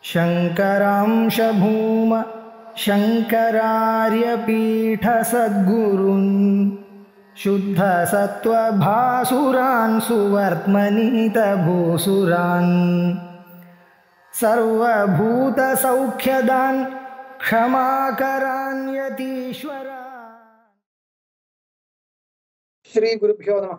शङ्करांशभूम शङ्करार्यपीठसद्गुरुन् शुद्धसत्त्वभासुरान् सुवर्त्मनीतभूसुरान् सर्वभूतसौख्यदान् क्षमाकरान्यतीश्वरा ஸ்ரீ குருபியோ நம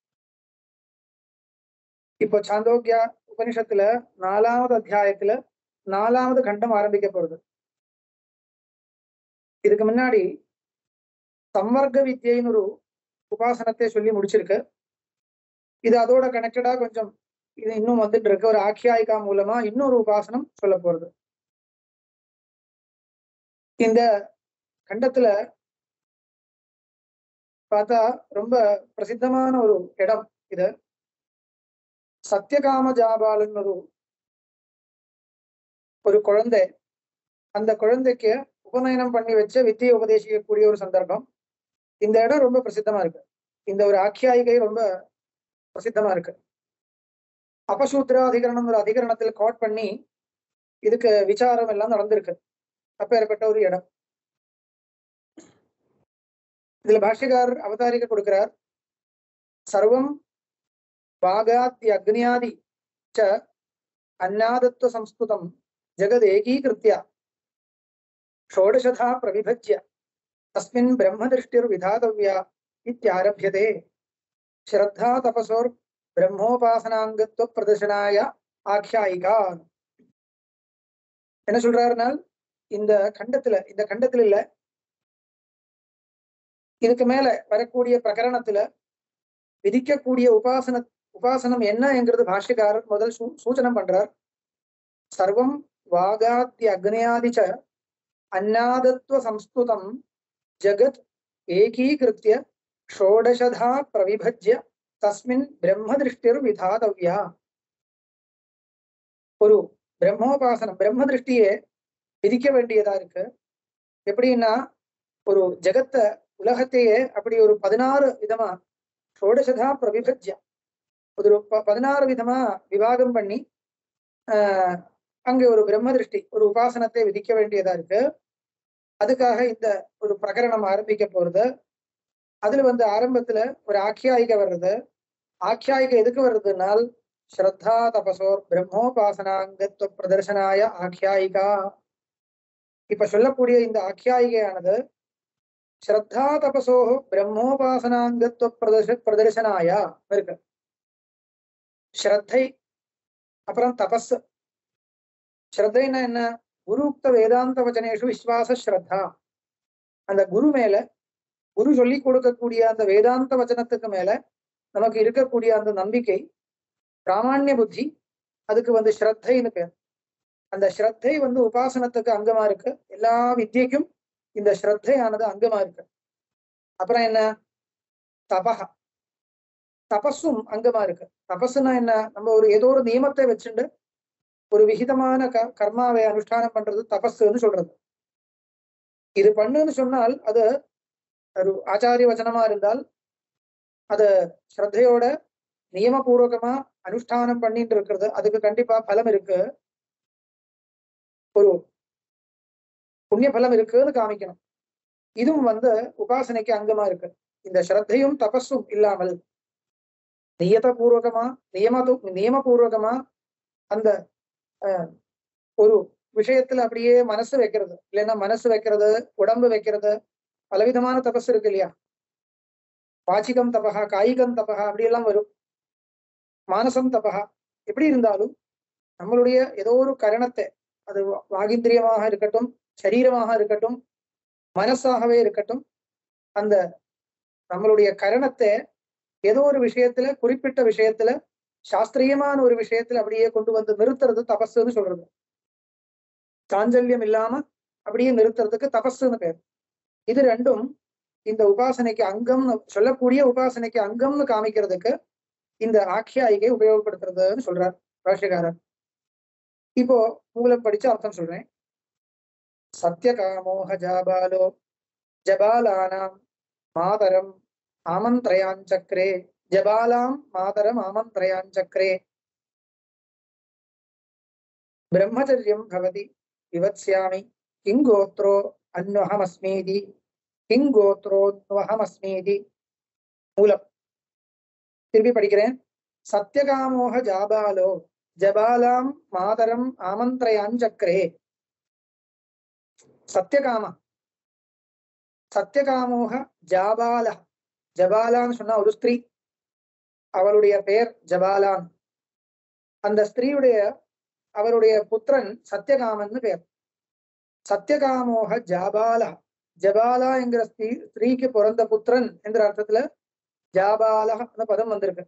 இப்போ சாந்தோக்கியா உபனிஷத்துல நாலாவது அத்தியாயத்துல நாலாவது கண்டம் ஆரம்பிக்க போறது இதுக்கு முன்னாடி சம்வர்க்க வித்யைன்னு ஒரு உபாசனத்தை சொல்லி முடிச்சிருக்கு இது அதோட கனெக்டடா கொஞ்சம் இது இன்னும் வந்துட்டு இருக்கு ஒரு ஆக்கியாயிகா மூலமா இன்னொரு உபாசனம் சொல்ல போறது இந்த கண்டத்துல பார்த்தா ரொம்ப பிரசித்தமான ஒரு இடம் இது சத்தியகாம ஜாபாலன் ஒரு ஒரு குழந்தை அந்த குழந்தைக்கு உபநயனம் பண்ணி வச்ச வித்தியை உபதேசிக்கக்கூடிய ஒரு சந்தர்ப்பம் இந்த இடம் ரொம்ப பிரசித்தமா இருக்கு இந்த ஒரு ஆக்கியாயிகை ரொம்ப பிரசித்தமா இருக்கு அபசூத்ரா அதிகரணம் ஒரு அதிகரணத்தில் கோட் பண்ணி இதுக்கு விசாரம் எல்லாம் நடந்திருக்கு அப்பேற்பட்ட ஒரு இடம் இதுல பாஷ்யக்காரர் அவதாரிக்க கொடுக்கிறார் சர்வம் பாகாத்தி அக்னியாதி ச அந்நாதத்துவ சம்ஸ்கிருதம் ஜெகத் ஏகீகிருத்திய ஷோடசதா பிரவிபஜ்ய தஸ்மின் பிரம்மதிருஷ்டிர் விதாதவ்யா இத்தியாரபியதே ஸ்ரத்தா தபசோர் பிரம்மோபாசனாங்கத்துவ பிரதர்சனாய ஆख्यायिका என்ன சொல்றாருனால் இந்த கண்டத்துல இந்த கண்டத்துல இல்ல இதுக்கு மேல வரக்கூடிய பிரகரணத்துல விதிக்கக்கூடிய உபாசன உபாசனம் என்னங்கிறது பாஷ்யக்காரர் முதல் சூ சூச்சனம் பண்றார் சர்வம் வாகாத்தி அக்னியாதிச்ச அந்நாதத்துவ சம்ஸ்கிருதம் ஜகத் ஏகீகிருத்திய ஷோடசதா பிரவிபஜ்ய தஸ்மின் பிரம்ம திருஷ்டிர் விதாதவ்யா ஒரு பிரம்மோபாசனம் பிரம்ம திருஷ்டியே விதிக்க வேண்டியதா இருக்கு எப்படின்னா ஒரு ஜெகத்தை உலகத்தையே அப்படி ஒரு பதினாறு விதமா ஷோடசதா பிரவிபஜ்ய ஒரு ப- பதினாறு விதமா விவாகம் பண்ணி ஆஹ் அங்கே ஒரு பிரம்ம திருஷ்டி ஒரு உபாசனத்தை விதிக்க வேண்டியதா இருக்கு அதுக்காக இந்த ஒரு பிரகரணம் ஆரம்பிக்க போறது அதுல வந்து ஆரம்பத்துல ஒரு ஆக்கியாயிகை வர்றது ஆக்கியாயிகை எதுக்கு வருதுனால் ஸ்ரத்தா தபசோர் பிரம்மோபாசனாங்கத்துவ பிரதர்சனாய ஆக்கியாயிகா இப்ப சொல்லக்கூடிய இந்த ஆக்கியாயிகையானது ஸ்ரத்தா தபசோ பிரம்மோபாசனாங்கத்துவ பிரதர்ஷ பிரதர்சனாயா இருக்கு ஸ்ரத்தை அப்புறம் தபஸ் ஸ்ரத்தைன்னா என்ன குருக்த வேதாந்த வச்சனேஷு விஸ்வாச ஸ்ரத்தா அந்த குரு மேல குரு சொல்லி கொடுக்கக்கூடிய அந்த வேதாந்த வச்சனத்துக்கு மேல நமக்கு இருக்கக்கூடிய அந்த நம்பிக்கை பிராமான்ய புத்தி அதுக்கு வந்து ஸ்ரத்தைன்னு பேர் அந்த ஸ்ரத்தை வந்து உபாசனத்துக்கு அங்கமா இருக்கு எல்லா வித்தியைக்கும் இந்த ஸ்ரத்தையானது அங்கமா இருக்கு அப்புறம் என்ன தபஹ தபஸும் அங்கமா இருக்கு தபஸ்னா என்ன நம்ம ஒரு ஏதோ ஒரு நியமத்தை வச்சுண்டு ஒரு விகிதமான க கர்மாவை அனுஷ்டானம் பண்றது தபஸ்ன்னு சொல்றது இது பண்ணுன்னு சொன்னால் அது ஒரு ஆச்சாரிய வச்சனமா இருந்தால் அது ஸ்ரத்தையோட நியமபூர்வகமா அனுஷ்டானம் பண்ணிட்டு இருக்கிறது அதுக்கு கண்டிப்பா பலம் இருக்கு ஒரு புண்ணிய பலம் இருக்குன்னு காமிக்கணும் இதுவும் வந்து உபாசனைக்கு அங்கமா இருக்கு இந்த ஸ்ரத்தையும் தபஸும் இல்லாமல் நியதபூர்வகமா நியமது நியமபூர்வகமா அந்த அஹ், ஒரு விஷயத்துல அப்படியே மனசு வைக்கிறது இல்லைன்னா மனசு வைக்கிறது உடம்பு வைக்கிறது பலவிதமான தபஸ் இருக்கு இல்லையா வாச்சிகம் தபகா காய்கம் தபகா அப்படியெல்லாம் வரும் மானசம் தபகா எப்படி இருந்தாலும் நம்மளுடைய ஏதோ ஒரு கரணத்தை அது வா- வாகிந்திரியமாக இருக்கட்டும் சரீரமாக இருக்கட்டும் மனசாகவே இருக்கட்டும் அந்த நம்மளுடைய கரணத்தை ஏதோ ஒரு விஷயத்துல குறிப்பிட்ட விஷயத்துல சாஸ்திரியமான ஒரு விஷயத்துல அப்படியே கொண்டு வந்து நிறுத்துறது தபஸ்ன்னு சொல்றது சாஞ்சல்யம் இல்லாம அப்படியே நிறுத்துறதுக்கு தபஸ்ன்னு பேர் இது ரெண்டும் இந்த உபாசனைக்கு அங்கம்னு சொல்லக்கூடிய உபாசனைக்கு அங்கம்னு காமிக்கிறதுக்கு இந்த ஆக்கியாயிகை உபயோகப்படுத்துறதுன்னு சொல்றார் பாஷ்யக்காரர் இப்போ மூலம் படிச்சு அர்த்தம் சொல்றேன் சத்யகாமோஹ ஜாபாலோ ஜபாலானாம் மாதரம் ஆமந்திரயாஞ்சக்ரே ஜபாலாம் மாதரம் ஆமந்திரயாஞ்சக்ரே பிரம்மச்சரியம் பவதி விவத்ஸ்யாமி கிங்கோத்ரோ அன்வஹமஸ்மீதி கிங்கோத்ரோத்வஹமஸ்மீதி மூலம் திருப்பி படிக்கிறேன் சத்யகாமோக ஜாபாலோ ஜபாலாம் மாதரம் ஆமந்திரயாஞ்சக்ரே சத்யகாம சத்யகாமோக ஜாபால ஜபாலான்னு சொன்னா ஒரு ஸ்திரீ அவளுடைய பெயர் ஜபாலான் அந்த ஸ்திரீயுடைய அவருடைய புத்திரன் சத்யகாமன்னு பெயர் சத்யகாமோக ஜாபாலா ஜபாலா என்கிற ஸ்திரீ ஸ்திரீக்கு பிறந்த புத்திரன் என்கிற அர்த்தத்துல ஜாபாலா அந்த பதம் வந்திருக்கு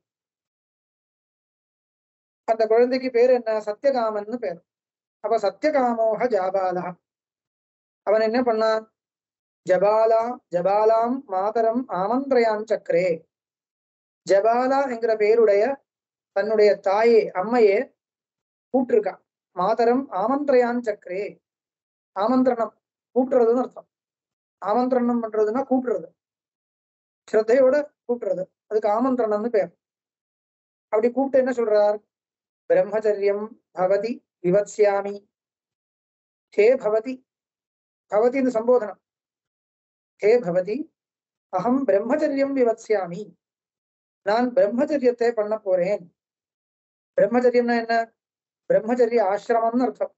அந்த குழந்தைக்கு பேர் என்ன சத்யகாமன்னு பேர் அப்ப சத்யகாமோக ஜாபாலா அவன் என்ன பண்ணான் ஜபாலா ஜபாலாம் மாதரம் ஆமந்திரயான் சக்கரே ஜபாலா என்கிற பெயருடைய தன்னுடைய தாயே அம்மையே கூப்பிட்டிருக்கான் மாதரம் ஆமந்திரயான் சக்கரே ஆமந்திரணம் கூப்பிடுறதுன்னு அர்த்தம் ஆமந்திரணம் பண்றதுன்னா கூப்பிடுறது ஸ்ரத்தையோட கூப்பிடுறது அதுக்கு ஆமந்திரணம்னு பேர் அப்படி கூப்பிட்டு என்ன சொல்றார் பிரம்மச்சரியம் பவதி விவத்ஸ்யாமி ஹே பவதி பவதி இந்த சம்போதனம் ஹே பவதி அகம் பிரம்மச்சரியம் விவத்ஸ்யாமி நான் பிரம்மச்சரியத்தை பண்ண போறேன் பிரம்மச்சரியம்னா என்ன பிரம்மச்சரிய ஆசிரமம்னு அர்த்தம்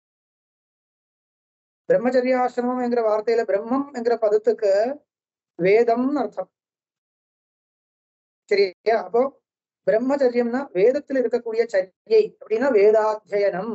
பிரம்மச்சரிய ஆசிரமம் என்கிற வார்த்தையில பிரம்மம் என்கிற பதத்துக்கு வேதம்னு அர்த்தம் சரியா அப்போ பிரம்மச்சரியம்னா வேதத்தில் இருக்கக்கூடிய சரியை அப்படின்னா வேதாத்தியனம்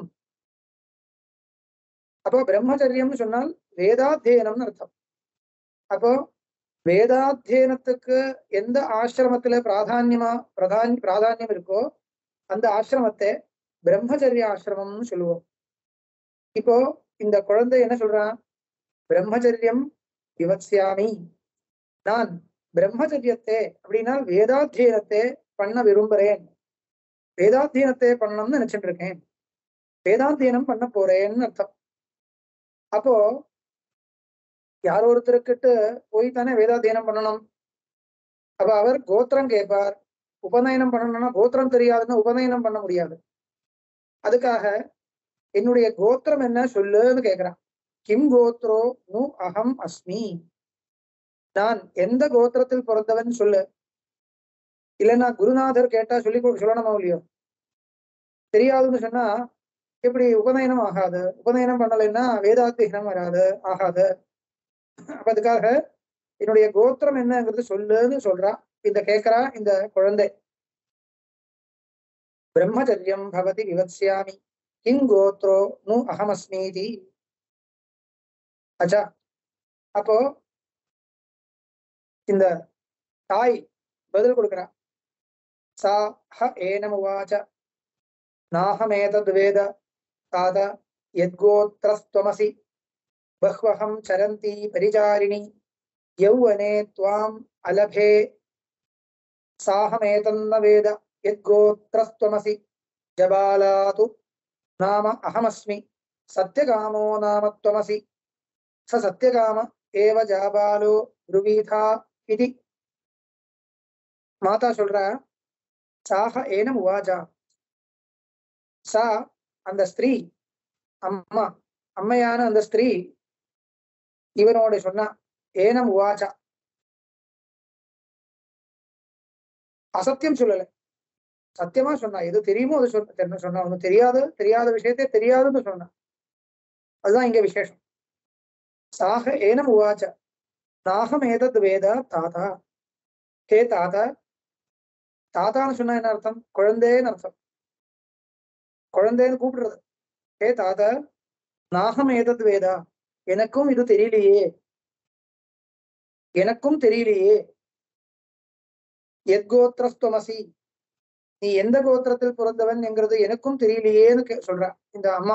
அப்போ பிரம்மச்சரியம்னு சொன்னால் வேதாத்தியனம்னு அர்த்தம் அப்போ வேதாத்தியனத்துக்கு எந்த ஆசிரமத்துல பிராதான்யமா பிரதான் பிராதான்யம் இருக்கோ அந்த ஆசிரமத்தை பிரம்மச்சரிய ஆசிரமம்னு சொல்லுவோம் இப்போ இந்த குழந்தை என்ன சொல்றான் பிரம்மச்சரியம் விவத்ஸ்யாமி நான் பிரம்மச்சரியத்தை அப்படின்னா வேதாத்தியனத்தை பண்ண விரும்புறேன் வேதாத்தியனத்தை பண்ணணும்னு நினைச்சிட்டு இருக்கேன் வேதாத்தியனம் பண்ண போறேன்னு அர்த்தம் அப்போ யார் ஒருத்தருக்கிட்ட போய் தானே வேதாத்தியனம் பண்ணணும் அப்ப அவர் கோத்திரம் கேட்பார் உபநயனம் பண்ணணும்னா கோத்திரம் தெரியாதுன்னா உபநயனம் பண்ண முடியாது அதுக்காக என்னுடைய கோத்திரம் என்ன சொல்லுன்னு கேக்குறான் கிம் கோத்ரோ நு அகம் அஸ்மி நான் எந்த கோத்திரத்தில் பிறந்தவன் சொல்லு இல்லைன்னா குருநாதர் கேட்டா சொல்லி கொடு- சொல்லணுமா இல்லையோ தெரியாதுன்னு சொன்னா இப்படி உபநயனம் ஆகாது உபநயனம் பண்ணலைன்னா வேதாத்தியனம் வராது ஆகாது அப்ப அதுக்காக என்னுடைய கோத்திரம் என்னங்கிறது சொல்லுன்னு சொல்றா இந்த கேக்குறா இந்த குழந்தை பிரம்மச்சரியம் பவதி விவத்ஸ்யாமி கிங் கோத்ரோ நு அகமஸ்மீதி அச்சா அப்போ இந்த தாய் பதில் கொடுக்கிறா சா ஹ ஏனமுவாச்ச நாஹமேதத் வேத தாத யத்கோத்ரஸ்த்வமசி பஹ்வஹம் சரந்தி பரிசாரிணி யௌவனே त्वाम् अलभे साहमेतन्न वेद यद्गोत्रस्त्वमसि जबालातु नाम अहमस्मि सत्यकामो नाम त्वमसि स सत्यकाम एव जाबालो ब्रुवीथा इति மாதா சொல்றா சாக ஏனம் உவாஜா சா அந்த ஸ்திரீ அம்மா அம்மையான அந்த ஸ்திரீ இவனோட சொன்னா ஏனம் உவாச்சா அசத்தியம் சொல்லல சத்தியமா சொன்னா எது தெரியுமோ அது சொன்ன தென்ன சொன்னா ஒண்ணு தெரியாது தெரியாத விஷயத்தை தெரியாதுன்னு சொன்னா அதுதான் இங்க விசேஷம் சாக ஏனம் உவாச்ச நாகம் ஏதத் வேத தாத்தா ஹே தாத்தா தாத்தான்னு சொன்னா என்ன அர்த்தம் குழந்தைன்னு அர்த்தம் குழந்தைன்னு கூப்பிடுறது ஹே தாத்தா நாகம் ஏதத் வேதா எனக்கும் இது தெரியலையே எனக்கும் தெரியலையே எத்கோத்திரஸ்துவமசி நீ எந்த கோத்திரத்தில் பிறந்தவன் என்கிறது எனக்கும் தெரியலையேன்னு கே- சொல்றா இந்த அம்மா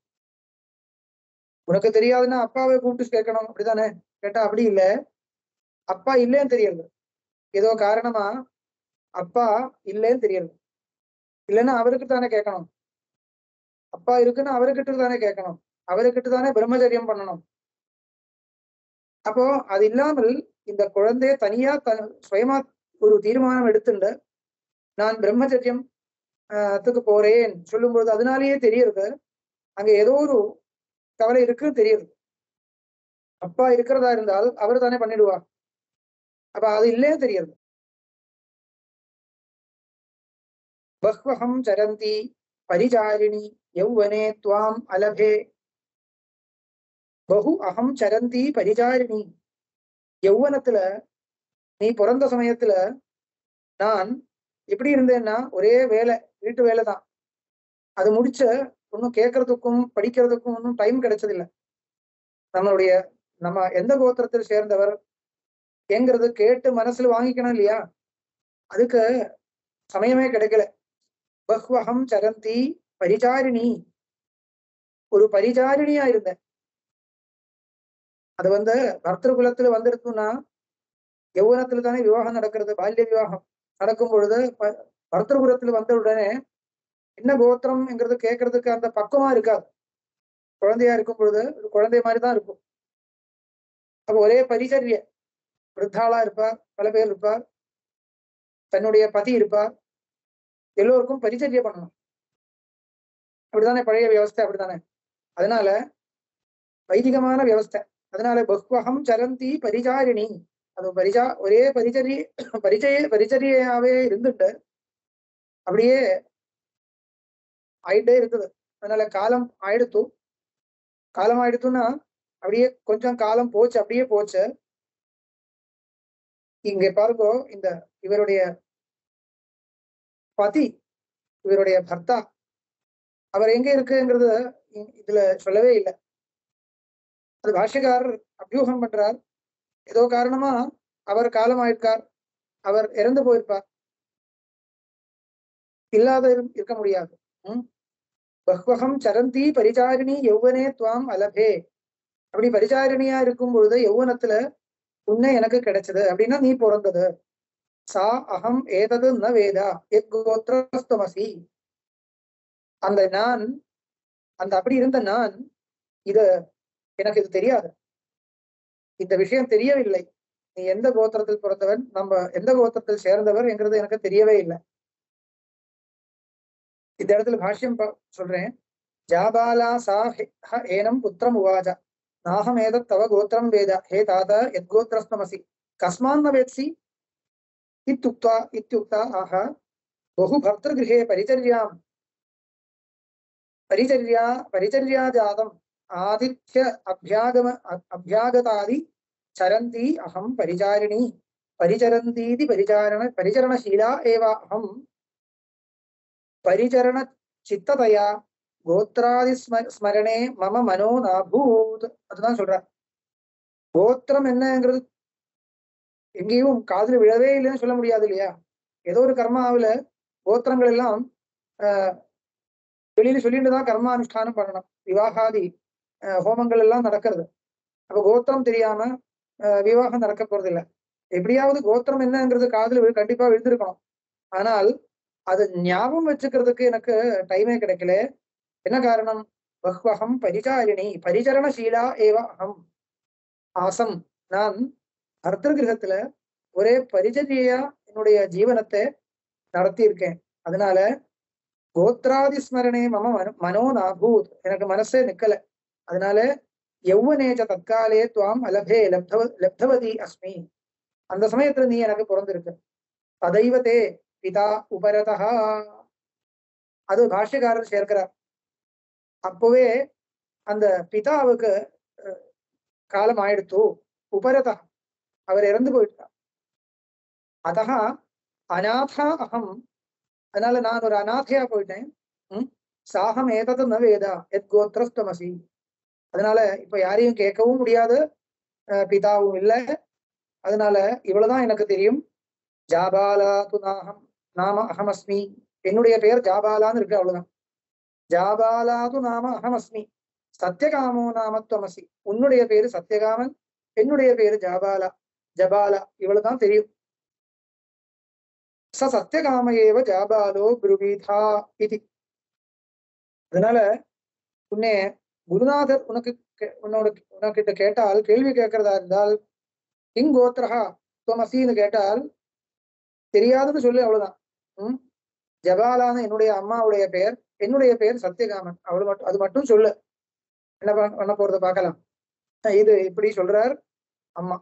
உனக்கு தெரியாதுன்னா அப்பாவை கூப்பிட்டு கேட்கணும் அப்படிதானே கேட்டா அப்படி இல்ல அப்பா இல்லைன்னு தெரியுது ஏதோ காரணமா அப்பா இல்லைன்னு தெரியுது இல்லைன்னா அவருக்கு தானே கேட்கணும் அப்பா இருக்குன்னா அவர்கிட்ட தானே கேட்கணும் அவர்கிட்ட தானே பிரம்மச்சரியம் பண்ணணும் அப்போ அது இல்லாமல் இந்த குழந்தைய தனியா த சுயமா ஒரு தீர்மானம் எடுத்துண்டு நான் பிரம்மச்சரியம் ஆஹ் த்துக்கு போறேன் சொல்லும்பொழுது அதனாலேயே தெரியுது அங்க ஏதோ ஒரு கவலை இருக்குன்னு தெரியுது அப்பா இருக்கிறதா இருந்தால் அவர் தானே பண்ணிடுவார் அப்ப அது இல்லையே தெரியுது பஹ்வஹம் சரந்தி பரிச்சாரிணி யௌவனே துவாம் அலபே பகு அகம் சரந்தி பரிச்சாரிணி யௌவனத்துல நீ பிறந்த சமயத்துல நான் எப்படி இருந்தேன்னா ஒரே வேலை வீட்டு வேலை தான் அது முடிச்ச ஒன்றும் கேட்கறதுக்கும் படிக்கிறதுக்கும் ஒன்றும் டைம் கிடைச்சதில்லை நம்மளுடைய நம்ம எந்த கோத்திரத்தில் சேர்ந்தவர் எங்கிறது கேட்டு மனசுல வாங்கிக்கணும் இல்லையா அதுக்கு சமயமே கிடைக்கல பஹ்வகம் சரந்தி பரிச்சாரிணி ஒரு பரிச்சாரிணியா இருந்தேன் அது வந்து பர்தர் குலத்துல வந்துருக்குன்னா யௌவனத்துல தானே விவாகம் நடக்கிறது பால்ய விவாகம் நடக்கும் பொழுது ப- பர்தர் குலத்துல வந்த உடனே என்ன கோத்திரம்ங்கிறது கேட்கறதுக்கு அந்த பக்குவமா இருக்காது குழந்தையா இருக்கும் பொழுது ஒரு குழந்தை மாதிரி தான் இருக்கும் அப்ப ஒரே பரிச்சரிய விருத்தாளா இருப்பார் பல பேர் இருப்பார் தன்னுடைய பதி இருப்பார் எல்லோருக்கும் பரிச்சரிய பண்ணணும் அப்படித்தானே பழைய வியவஸ்தை அப்படித்தானே அதனால வைதிகமான வியவஸ்தை அதனால பஹ்வகம் சரந்தி பரிச்சாரிணி அது பரிச்சா ஒரே பரிச்சரிய பரிச்சய பரிச்சரியாவே இருந்துட்டு அப்படியே ஆயிட்டே இருக்குது அதனால காலம் ஆயிடுத்து காலம் ஆயிடுத்துன்னா அப்படியே கொஞ்சம் காலம் போச்சு அப்படியே போச்சு இங்க பாருங்க இந்த இவருடைய பதி இவருடைய பர்த்தா அவர் எங்க இருக்குங்கிறது இ- இதுல சொல்லவே இல்லை அது பாஷ்யக்காரர் அபியூகம் பண்றார் ஏதோ காரணமா அவர் காலம் ஆயிருக்கார் அவர் இறந்து போயிருப்பார் இல்லாத இரு- இருக்க முடியாது ம் பஹ்வகம் சரந்தி பரிச்சாரிணி யௌவனே துவாம் அலபே அப்படி பரிச்சாரிணியா இருக்கும் பொழுது யௌவனத்துல உன்னை எனக்கு கிடைச்சது அப்படின்னா நீ பிறந்தது சா அகம் ஏதது ந வேதா எத் கோத்திரஸ்தமசி அந்த நான் அந்த அப்படி இருந்த நான் இது எனக்கு இது தெரியாது இந்த விஷயம் தெரியவில்லை நீ எந்த கோத்திரத்தில் பிறந்தவன் நம்ம எந்த கோத்திரத்தில் சேர்ந்தவர் என்கிறது எனக்கு தெரியவே இல்லை இந்த இடத்துல பாஷ்யம் ப- சொல்றேன் ஜாபாலா சா ஹே- ஹ ஏனம் புத்திரம் உவாஜ நாஹமேதத் தவ கோத்திரம் வேத ஹே தாத யத்கோத்திரஸ்தமசி கஸ்மான் ந வேத்சி இத்யுக்தா இத்யுக்தா ஆஹ बहु भर्तृगृहे परिचर्यां परिचर्या परिचर्या जातम् आदित्य अभ्यागम अ- अभ्यागतादि चरन्ती अहं परिचारिणी परिचरन्तीति परिचारण परिचरणशीला एव अहं परिचरणचित्ततया கோத்ராதி ஸ்ம- ஸ்மரணே மம மனோ நாபூத் அதுதான் சொல்றார் கோத்திரம் என்னங்கிறது எங்கேயும் காதுல விழவே இல்லைன்னு சொல்ல முடியாது இல்லையா ஏதோ ஒரு கர்மாவுல கோத்திரங்கள் எல்லாம் ஆஹ் வெளியில சொல்லிட்டு தான் கர்மா அனுஷ்டானம் பண்ணணும் விவாகாதி ஆஹ் ஹோமங்கள் எல்லாம் நடக்கிறது அப்ப கோத்திரம் தெரியாம ஆஹ் விவாகம் நடக்க போறது இல்ல எப்படியாவது கோத்திரம் என்னங்கிறது காதுல விழு கண்டிப்பா விழுந்திருக்கணும் ஆனால் அது ஞாபகம் வச்சுக்கிறதுக்கு எனக்கு டைமே கிடைக்கல என்ன காரணம் பஹ்வகம் பரிச்சாரிணி பரிச்சரணசீலா ஏவ அகம் ஆசம் நான் அர்த்தர் கிரகத்துல ஒரே பரிச்சரியா என்னுடைய ஜீவனத்தை நடத்தி இருக்கேன் அதனால கோத்ராதி ஸ்மரணே மம மனோ- மனோ நாபூத் எனக்கு மனசே நிக்கல அதனால யௌவனேச்ச தற்காலே துவாம் அலபே லப்தவ லப்தவதி அஸ்மி அந்த சமயத்துல நீ எனக்கு பிறந்திருக்க ததைவதே பிதா உபரதா அது பாஷ்யக்காரர் சேர்க்கிறார் அப்பவே அந்த பிதாவுக்கு அஹ், காலம் ஆயிடுத்து உபரதா அவர் இறந்து போயிட்டார் அதா அநாதா அகம் அதனால நான் ஒரு அநாதையா போயிட்டேன் ம் சாகம் ஏதது ந வேதா எத் கோத்திரஸ்தமசி அதனால இப்ப யாரையும் கேட்கவும் முடியாது அஹ், பிதாவும் இல்லை அதனால இவ்வளவுதான் எனக்கு தெரியும் ஜாபாலா துநாகம் நாம அகமஸ்மி என்னுடைய பெயர் ஜாபாலான்னு இருக்கு அவ்வளவுதான் ஜாபாலாது நாம அகமஸ்மி சத்தியகாமோ நாம துவமசி உன்னுடைய பேரு சத்தியகாமன் என்னுடைய பேரு ஜாபாலா ஜபாலா இவ்வளவுதான் தெரியும் ச சத்தியகாம ஏவ ஜாபாலோ குருவீதா இது அதனால உன்னை குருநாதர் உனக்கு கே- உன்னோட உனக்கிட்ட கேட்டால் கேள்வி கேட்கறதா இருந்தால் கிங் கோத்ரஹா துவமசின்னு கேட்டால் தெரியாதுன்னு சொல்லு அவ்வளவுதான் ம் ஜபாலான்னு என்னுடைய அம்மாவுடைய பெயர் என்னுடைய பெயர் சத்யகாமன் அவள் மட்டும் அது மட்டும் சொல்லு என்ன பண்ண பண்ண போறத பார்க்கலாம் அஹ் இது இப்படி சொல்றார் அம்மா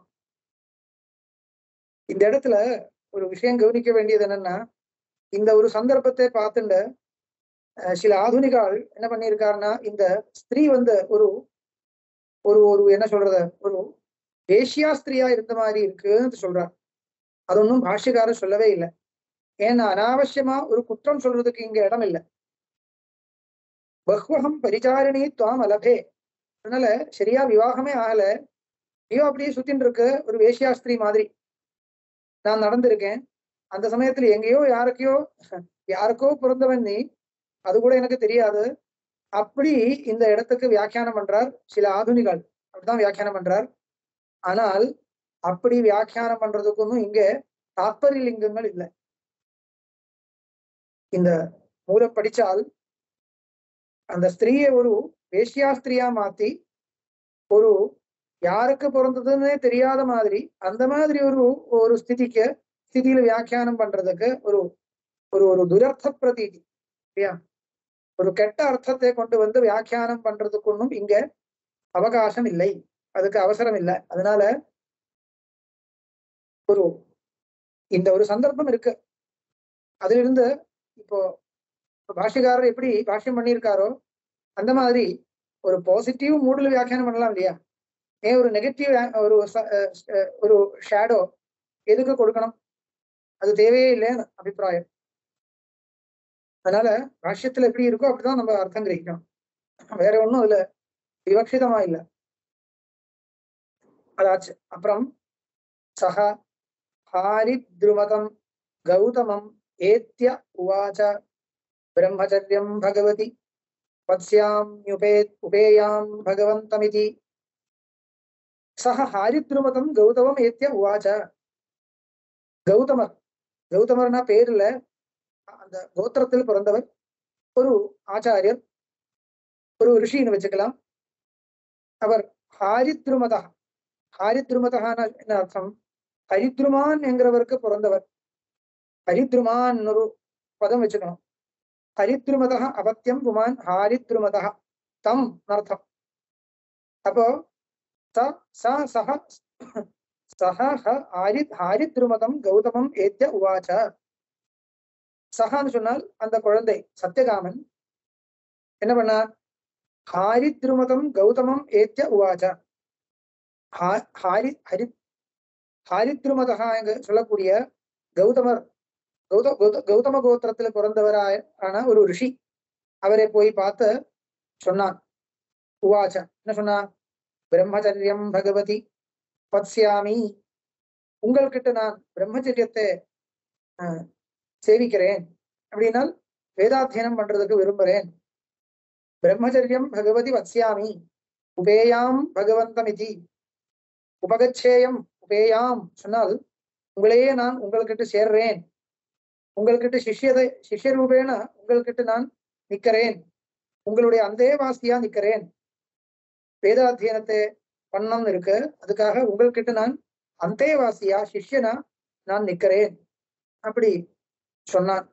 இந்த இடத்துல ஒரு விஷயம் கவனிக்க வேண்டியது என்னன்னா இந்த ஒரு சந்தர்ப்பத்தை பார்த்துண்டு அஹ் சில ஆதுனிகால் என்ன பண்ணியிருக்காருன்னா இந்த ஸ்திரீ வந்து ஒரு ஒரு ஒரு என்ன சொல்றது ஒரு வேஷ்யா ஸ்திரியா இருந்த மாதிரி இருக்குன்னு சொல்றார் அது ஒன்றும் பாஷ்யக்காரர் சொல்லவே இல்லை ஏன்னா அனாவசியமா ஒரு குற்றம் சொல்றதுக்கு இங்க இடம் இல்லை பஹ்வகம் பரிச்சாரணி துவாம் அலபே அதனால சரியா விவாகமே ஆகல ஐயோ அப்படியே சுத்தின்னு இருக்கு ஒரு வேஷ்யாஸ்திரி மாதிரி நான் நடந்திருக்கேன் அந்த சமயத்துல எங்கேயோ யாருக்கையோ யாருக்கோ பிறந்தவன் நீ அது கூட எனக்கு தெரியாது அப்படி இந்த இடத்துக்கு வியாக்கியானம் பண்றார் சில ஆதுனிகள் அப்படிதான் வியாக்கியானம் பண்றார் ஆனால் அப்படி வியாக்கியானம் பண்றதுக்கு இங்க தாத்பரிய லிங்கங்கள் இல்லை இந்த மூலம் படிச்சால் அந்த ஸ்திரீயை ஒரு வேஷ்யா ஸ்திரியா மாத்தி ஒரு யாருக்கு பிறந்ததுன்னே தெரியாத மாதிரி அந்த மாதிரி ஒரு ஒரு ஸ்திதிக்கு ஸ்திதியில வியாக்கியானம் பண்றதுக்கு ஒரு ஒரு ஒரு துரர்த்த பிரதீதி இல்லையா ஒரு கெட்ட அர்த்தத்தை கொண்டு வந்து வியாக்கியானம் பண்றதுக்கு ஒன்றும் இங்க அவகாசம் இல்லை அதுக்கு அவசரம் இல்லை அதனால ஒரு இந்த ஒரு சந்தர்ப்பம் இருக்கு அதிலிருந்து இப்போ பாஷ்யக்காரர் எப்படி பாஷ்யம் பண்ணியிருக்காரோ அந்த மாதிரி ஒரு பாசிட்டிவ் மூடுல வியாக்கியானம் பண்ணலாம் இல்லையா ஏன் ஒரு நெகட்டிவ் ஒரு ச- அஹ் அஹ் ஒரு ஷேடோ எதுக்கு கொடுக்கணும் அது தேவையே இல்லைன்னு அபிப்பிராயம் அதனால பாஷ்யத்துல எப்படி இருக்கோ அப்படிதான் நம்ம அர்த்தம் கிரகிக்கணும் வேற ஒண்ணும் அதுல விவக்ஷிதமா இல்ல அதாச்சு அப்புறம் சக ஹாரித்ருமதம் கௌதமம் ஏத்ய உவாச்ச பிரம்மச்சரியம் பகவதி வத்ஸ்யாம்யுபே உபேயாம் பகவந்தமிதி சக ஹாரித்ருமதம் கௌதமம் ஏத்ய உவாச்ச கௌதமர் கௌதமர்னா பேர்ல அந்த கோத்திரத்தில் பிறந்தவர் ஒரு ஆச்சாரியர் ஒரு ரிஷின்னு வச்சுக்கலாம் அவர் ஹாரித்ருமதா ஹாரித்ருமதகான என்ன அர்த்தம் ஹரித்ருமான் என்கிறவருக்கு பிறந்தவர் ஹரித்ருமான் ஒரு பதம் வச்சுக்கணும் ஹரித்ருமதா அபத்தியம் புமான் ஹாரித்ருமதா தம் அர்த்தம் அப்போ ச ச சஹ சஹ ஹ ஹாரி ஹாரித்ருமதம் கௌதமம் ஏத்ய உவாச்ச சஹான்னு சொன்னால் அந்த குழந்தை சத்யகாமன் என்ன பண்ணார் ஹாரித்ருமதம் கௌதமம் ஏத்ய உவாச்ச ஹா- ஹாரி ஹரி ஹாரித்ருமதா எங்க சொல்லக்கூடிய கௌதமர் கௌத கௌத- கௌதம கோத்திரத்துல பிறந்தவராய ஆன ஒரு ரிஷி அவரை போய் பார்த்து சொன்னான் உவாச்ச என்ன சொன்னா பிரம்மச்சரியம் பகவதி பத்ஸ்யாமி உங்கள்கிட்ட நான் பிரம்மச்சரியத்தை ஆஹ், சேவிக்கிறேன் அப்படின்னால் வேதாத்தியனம் பண்றதுக்கு விரும்புறேன் பிரம்மச்சரியம் பகவதி வத்ஸ்யாமி உபேயாம் பகவந்தமிதி உபகச்சேயம் உபேயாம் சொன்னால் உங்களையே நான் உங்கள்கிட்ட சேர்றேன் உங்கள்கிட்ட சிஷ்யதை சிஷ்ய ரூபேன உங்கள்கிட்ட நான் நிக்கிறேன் உங்களுடைய அந்தே வாசியா நிக்கிறேன் வேதாத்தியனத்தை பண்ணணும்னு இருக்கு அதுக்காக உங்கள்கிட்ட நான் அந்தேவாசியா சிஷ்யனா நான் நிக்கிறேன் அப்படி சொன்னான்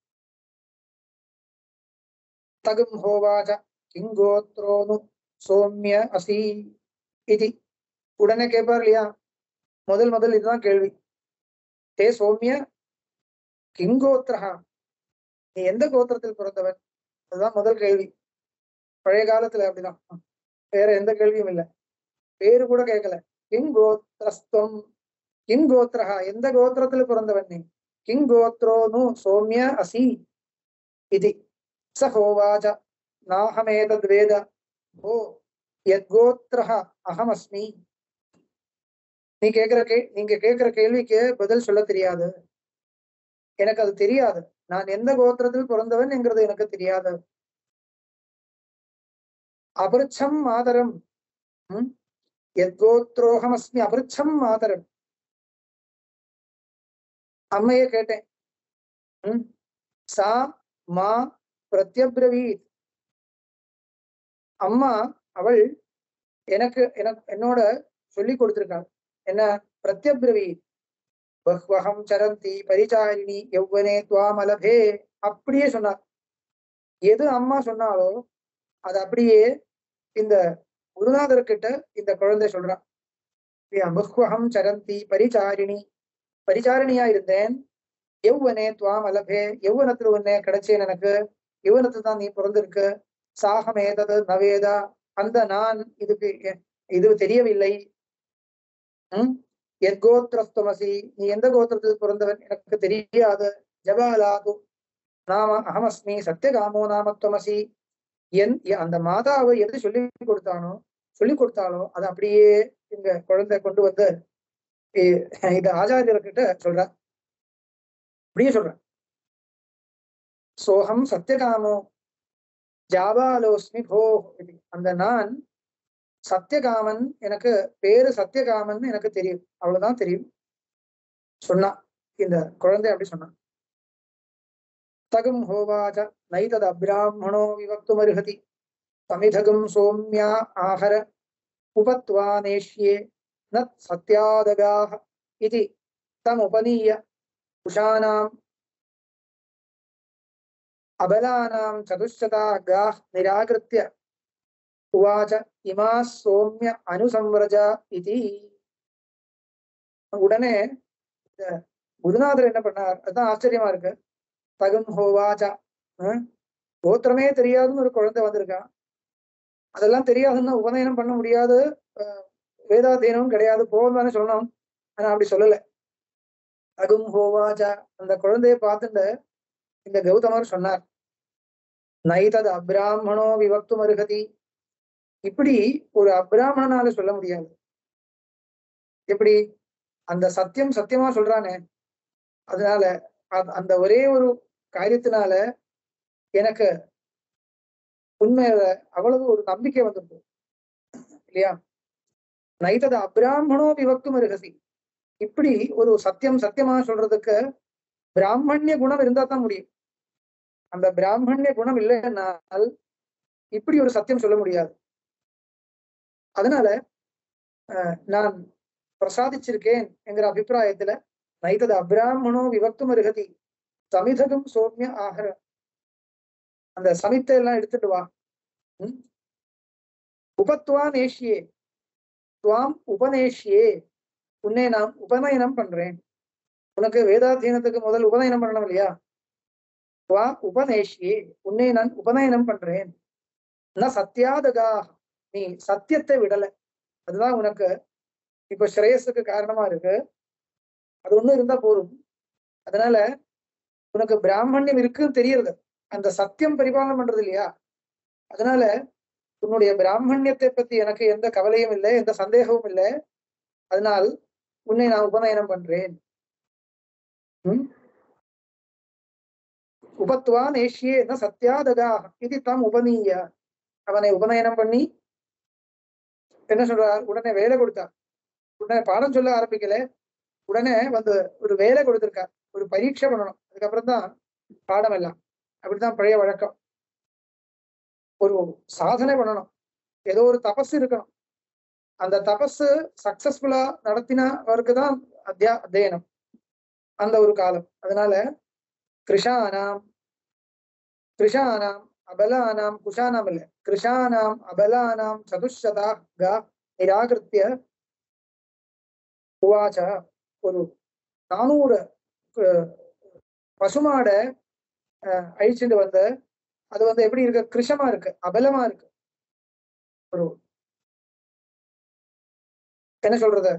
தகும் ஹோவாச்ச கிங்கோத்ரோனு சோம்ய அசி இது உடனே கேட்பார் இல்லையா முதல் முதல் இதுதான் கேள்வி தே சோம்ய கிங்கோத்ரஹா நீ எந்த கோத்திரத்தில் பிறந்தவன் அதுதான் முதல் கேள்வி பழைய காலத்துல அப்படிதான் வேற எந்த கேள்வியும் இல்லை பேரு கூட கேட்கல கிங்கோத்ரஸ்துவம் கிங்கோத்ரஹா எந்த கோத்திரத்தில் பிறந்தவன் நீ கிங்கோத்ரோனு சோம்ய அசி இது ச ஹோவாச்ச நாஹமேதத் வேத ஓ யத்கோத்ரஹ அகமஸ்மி நீ கேக்குற கே நீங்க கேக்குற கேள்விக்கு பதில் சொல்ல தெரியாது எனக்கு அது தெரியாது நான் எந்த கோத்திரத்தில் பிறந்தவன் என்கிறது எனக்கு தெரியாது அபிருச்சம் மாதரம் ம்? யத்கோத்ரோகமஸ்மி அபிருச்சம் மாதரம் அம்மையே கேட்டேன் ம்? சா மா பிரத்யப்ரவீத் அம்மா அவள் எனக்கு எனக்கு என்னோட சொல்லி கொடுத்திருக்காள் என்ன பிரத்யப்ரவீத் பஹ்வகம் சரந்தி பரிச்சாரிணி யௌவனே துவாமலபே அப்படியே சொன்னார் எது அம்மா சொன்னாலோ அது அப்படியே இந்த குருநாதர்கிட்ட இந்த குழந்தை சொல்றான் அமுஹ்வகம் சரந்தி பரிச்சாரிணி பரிச்சாரிணியா இருந்தேன் எவ்வனே துவாம் அலபே எவ்வனத்துல உன்னை கிடைச்சேன் எனக்கு எவ்வனத்துல தான் நீ பிறந்திருக்கு சாகமேதது நவேதா அந்த நான் இதுக்கு எ- இது தெரியவில்லை உம் எத் கோத்திரஸ்துமசி நீ எந்த கோத்திரத்தில் பிறந்தவன் எனக்கு தெரியாது ஜபாலாது நாம அகமஸ்மி சத்தியகாமோ நாமத்துவமசி என் எ- அந்த மாதாவை எது சொல்லி கொடுத்தானோ சொல்லி கொடுத்தாலோ அது அப்படியே இங்க குழந்தை கொண்டு வந்து இ- இது ஆச்சாரியர்கிட்ட சொல்ற அப்படியே சொல்ற சோகம் சத்தியகாமோ ஜாபாலோஸ்மி போ இது. அந்த நான் சத்தியகாமன் எனக்கு பேரு சத்தியகாமன் எனக்கு தெரியும் அவ்வளவுதான் தெரியும் சொன்னா இந்த குழந்தை அப்படி சொன்னான் தகும் ஹோவாச்ச நைதத் அப்ராஹ்மணோ விவக்துமர்ஹதி சமிதகும் சோம்யா ஆஹர உபத்வா நேஷ்யே நத் சத்யாதகாः इति तमुपनीय कुशानाम् अबलानां चतुश्शता गाः निराकृत्य उवाच इमाः सौम्य अनुसंव्रज इति உடனே இந்த குருநாதர் என்ன பண்ணார் அதுதான் ஆச்சரியமா இருக்கு தகும் ஹோவாச்சா ஹம்? கோத்திரமே தெரியாதுன்னு ஒரு குழந்தை வந்திருக்கான் அதெல்லாம் தெரியாதுன்னு உபநயனம் பண்ண முடியாது அஹ், வேதாத்தியனமும் கிடையாது போகும் தானே சொல்லணும் ஆனா அப்படி சொல்லல அகும் ஹோவாச்சா அந்த குழந்தையை பார்த்துட்டு இந்த கௌதமர் சொன்னார் நைதது அப்ராஹ்மணோ விவக்து மருகதி இப்படி ஒரு அப்ராஹ்மணனால சொல்ல முடியாது எப்படி அந்த சத்தியம் சத்தியமா சொல்றானே அதனால அ- அந்த ஒரே ஒரு காரியத்தினால எனக்கு உண்மையில அவ்வளவு ஒரு நம்பிக்கை வந்துருக்கு இல்லையா நைதது அப்ராஹ்மணோ விவக்து மருகசி இப்படி ஒரு சத்தியம் சத்தியமா சொல்றதுக்கு பிராமணிய குணம் இருந்தா தான் முடியும் அந்த பிராமணிய குணம் இல்லைன்னால் இப்படி ஒரு சத்தியம் சொல்ல முடியாது அதனால அஹ், நான் பிரசாதிச்சிருக்கேன் என்கிற அபிப்பிராயத்துல நைதது அப்ராஹ்மணோ விவக்து மருகதி சமிதகும் சோம்ய ஆஹர அந்த சமித்தை எல்லாம் எடுத்துட்டு வா ம்? உபத்வா நேஷ்யே துவாம் உபநேஷ்யே உன்னை நான் உபநயனம் பண்றேன் உனக்கு வேதாத்தியனத்துக்கு முதல் உபநயனம் பண்ணணும் இல்லையா வா உபநேஷ்யே உன்னை நான் உபநயனம் பண்றேன் ந சத்தியாதகா நீ சத்தியத்தை விடல அதுதான் உனக்கு இப்ப ஸ்ரேயஸுக்கு காரணமா இருக்கு அது ஒண்ணு இருந்தா போதும் அதனால உனக்கு பிராமணியம் இருக்குன்னு தெரியறது அந்த சத்தியம் பரிபாலனம் பண்றது இல்லையா அதனால உன்னுடைய பிராமணியத்தை பத்தி எனக்கு எந்த கவலையும் இல்லை எந்த சந்தேகமும் இல்லை அதனால் உன்னை நான் உபநயனம் பண்றேன் ம்? உபத்வா நேஷ்யே ந சத்யாதகா இது தாம் உபநீய அவனை உபநயனம் பண்ணி என்ன சொல்றார் உடனே வேலை கொடுத்தார் உடனே பாடம் சொல்ல ஆரம்பிக்கல உடனே வந்து ஒரு வேலை கொடுத்திருக்கார் ஒரு பரீட்சை பண்ணணும் அதுக்கப்புறம் தான் பாடம் எல்லாம் அப்படித்தான் பழைய வழக்கம் ஒரு சாதனை பண்ணணும் ஏதோ ஒரு தபஸ் இருக்கணும் அந்த தபஸ் சக்சஸ்ஃபுல்லா நடத்தினவருக்கு தான் அத்தியா அத்தியனம் அந்த ஒரு காலம் அதனால கிருஷானாம் கிருஷானாம் அபலானாம் குஷானாம் இல்ல கிருஷானாம் அபலானாம் சதுஷதா கா நிராகிருத்திய உவாச்ச ஒரு நானூறு அஹ், பசுமாடை அஹ், அழிச்சுட்டு வந்து அது வந்து எப்படி இருக்கு கிருஷமா இருக்கு அபலமா இருக்கு ஒரு என்ன சொல்றது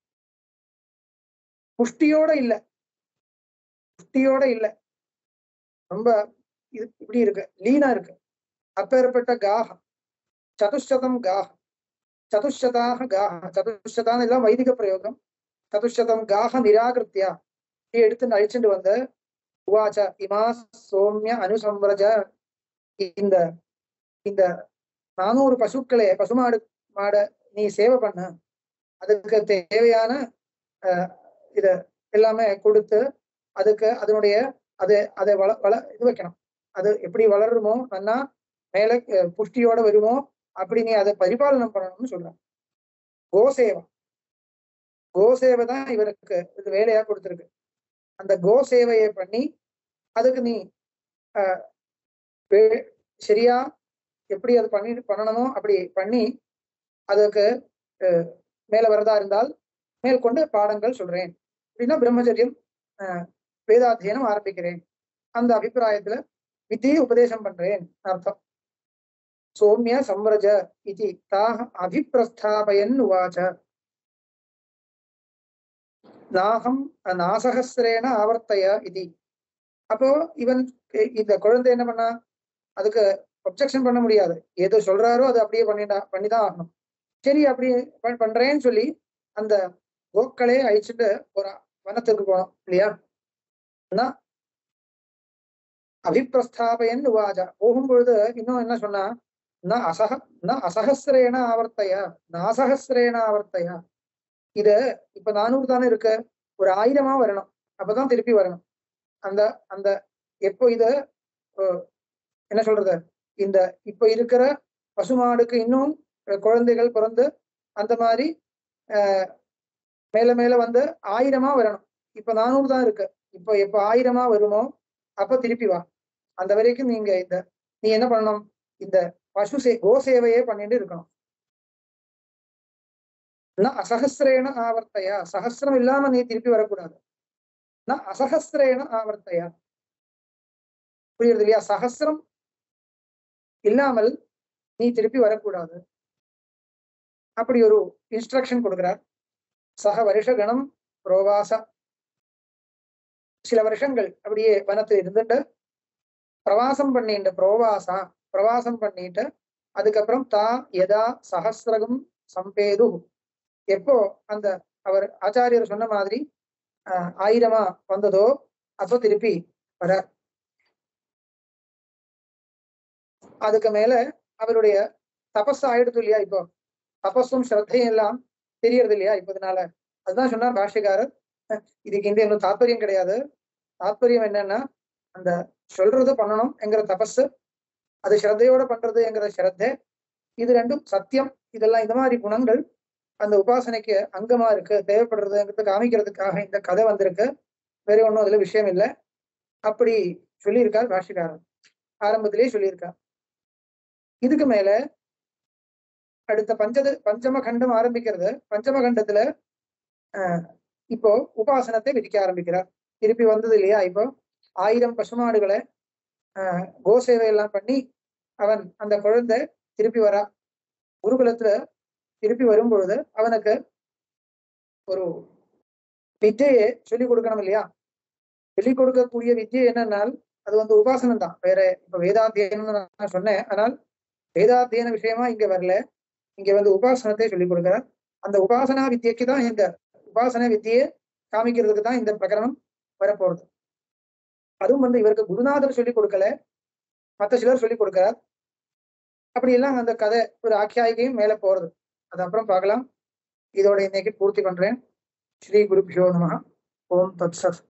புஷ்டியோட இல்ல புஷ்டியோட இல்ல ரொம்ப இது இப்படி இருக்கு லீனா இருக்கு அப்பேற்பட்ட காகம் சதுஷதம் காகம் சதுஷதாக காக சதுஷதான் எல்லாம் வைதிக பிரயோகம் சதுஷதம் காக நிராகிருத்தியா நீ எடுத்து அழிச்சுட்டு வந்த உவாச்ச இமா சோம்ய அனுசம்ரஜ இந்த இந்த நானூறு பசுக்களே பசுமாடு மாட நீ சேவை பண்ண அதுக்கு தேவையான அஹ், இத எல்லாமே கொடுத்து அதுக்கு அதனுடைய அது அதை வள வள இது வைக்கணும் அது எப்படி வளருமோ நல்லா மேல அஹ், புஷ்டியோட வருமோ அப்படி நீ அதை பரிபாலனம் பண்ணணும்னு சொல்றான் கோசேவா கோசேவை தான் இவருக்கு இது வேலையா கொடுத்திருக்கு அந்த கோசேவையை பண்ணி அதுக்கு நீ அஹ், வே- சரியா எப்படி அது பண்ணி பண்ணணுமோ அப்படி பண்ணி அதுக்கு அஹ், மேல வரதா இருந்தால் மேற்கொண்டு பாடங்கள் சொல்றேன் அப்படின்னா பிரம்மச்சரியம் அஹ், வேதாத்தியனம் ஆரம்பிக்கிறேன் அந்த அபிப்பிராயத்துல வித்தியை உபதேசம் பண்றேன் அர்த்தம் சோமிய சம்ரஜ இது தாக அபிப்பிரஸ்தாபயன் உவாச்ச நாகம் நாசகஸ்ரேன ஆவர்த்தய இது அப்போ இவன் இ- இந்த குழந்தை என்ன பண்ணா அதுக்கு ஒப்ஜெக்ஷன் பண்ண முடியாது ஏதோ சொல்றாரோ அது அப்படியே பண்ணிடா பண்ணிதான் ஆகணும் சரி அப்படி பண்- பண்றேன்னு சொல்லி அந்த கோக்களே அழிச்சுட்டு ஒரு வனத்துக்கு போனோம் இல்லையா ஆனா, அபிப்பிரஸ்தாபயன் உவாஜா போகும்பொழுது இன்னும் என்ன சொன்னா ந அசக ந அசகஸ்ரேன ஆவர்த்தைய நாசகஸ்ரேன ஆவர்த்தைய இது இப்ப நானூறு தானே இருக்கு ஒரு ஆயிரமா வரணும் அப்பதான் திருப்பி வரணும் அந்த அந்த எப்போ இது அஹ், என்ன சொல்றது இந்த இப்ப இருக்கிற பசுமாடுக்கு இன்னும் அஹ், குழந்தைகள் பிறந்து அந்த மாதிரி அஹ், மேல மேல வந்து ஆயிரமா வரணும் இப்ப நானூறு தான் இருக்கு இப்போ எப்ப ஆயிரமா வருமோ அப்ப திருப்பி வா அந்த வரைக்கும் நீங்க இந்த நீ என்ன பண்ணணும் இந்த பசு சே கோ சேவையே பண்ணிட்டு இருக்கணும் ந அசகஸ்ரேன ஆவர்த்தையா சகஸ்ரம் இல்லாம நீ திருப்பி வரக்கூடாது ந அசகஸ்ரேன ஆவர்த்தையா புரியுது இல்லையா சகஸ்ரம் இல்லாமல் நீ திருப்பி வரக்கூடாது அப்படி ஒரு இன்ஸ்ட்ரக்ஷன் கொடுக்கிறார் சக வருஷ கணம் புரோவாச சில வருஷங்கள் அப்படியே வனத்தில் இருந்துட்டு பிரவாசம் பண்ணிட்டு புரோவாசா பிரவாசம் பண்ணிட்டு அதுக்கப்புறம் தா யதா சஹசிரகம் சம்பேது எப்போ அந்த அவர் ஆச்சாரியர் சொன்ன மாதிரி ஆஹ், ஆயிரமா வந்ததோ அப்போ திருப்பி வர அதுக்கு மேல அவருடைய தபஸ் ஆயிடுது இல்லையா இப்போ தபஸும் ஸ்ரத்தையும் எல்லாம் தெரியறது இல்லையா இப்போ இதனால அதுதான் சொன்னார் பாஷ்யக்காரர் அஹ், இதுக்கு இந்த இன்னும் தாத்பரியம் கிடையாது தாத்பரியம் என்னன்னா அந்த சொல்றது பண்ணணும் என்கிற தபஸ் அது ஸ்ரத்தையோட பண்றது என்கிற ஸ்ரத்தை இது ரெண்டும் சத்தியம் இதெல்லாம் இந்த மாதிரி குணங்கள் அந்த உபாசனைக்கு அங்கமா இருக்கு தேவைப்படுறதுங்கிறது காமிக்கிறதுக்காக இந்த கதை வந்திருக்கு வேற ஒண்ணும் அதுல விஷயம் இல்லை அப்படி சொல்லியிருக்கார் பாஷிகாரன் ஆரம்பத்திலேயே சொல்லியிருக்கார் இதுக்கு மேல அடுத்த பஞ்சது பஞ்சம கண்டம் ஆரம்பிக்கிறது பஞ்சம கண்டத்துல ஆஹ் இப்போ உபாசனத்தை விதிக்க ஆரம்பிக்கிறார் திருப்பி வந்தது இல்லையா இப்போ ஆயிரம் பசுமாடுகளை ஆஹ் கோசேவை எல்லாம் பண்ணி அவன் அந்த குழந்தை திருப்பி வரா குருகுலத்துல திருப்பி வரும்பொழுது அவனுக்கு ஒரு வித்தியை சொல்லி கொடுக்கணும் இல்லையா சொல்லி கொடுக்கக்கூடிய வித்தியை என்னன்னால் அது வந்து உபாசனம் தான் வேற இப்ப வேதாத்தியனம் நான் சொன்னேன் ஆனால் வேதாத்தியன விஷயமா இங்க வரல இங்க வந்து உபாசனத்தை சொல்லி கொடுக்கிறார் அந்த உபாசனா வித்தியக்கு தான் இந்த உபாசன வித்தியை காமிக்கிறதுக்கு தான் இந்த பிரகரணம் வரப்போறது அதுவும் வந்து இவருக்கு குருநாதர் சொல்லி கொடுக்கல மத்த சிலர் சொல்லி கொடுக்கிறார் அப்படி எல்லாம் அந்த கதை ஒரு ஆக்கியாயிகையும் மேல போறது அது அப்புறம் பார்க்கலாம் இதோட இன்னைக்கு பூர்த்தி பண்றேன் ஸ்ரீ குருபியோ நம ஓம் தத் சத்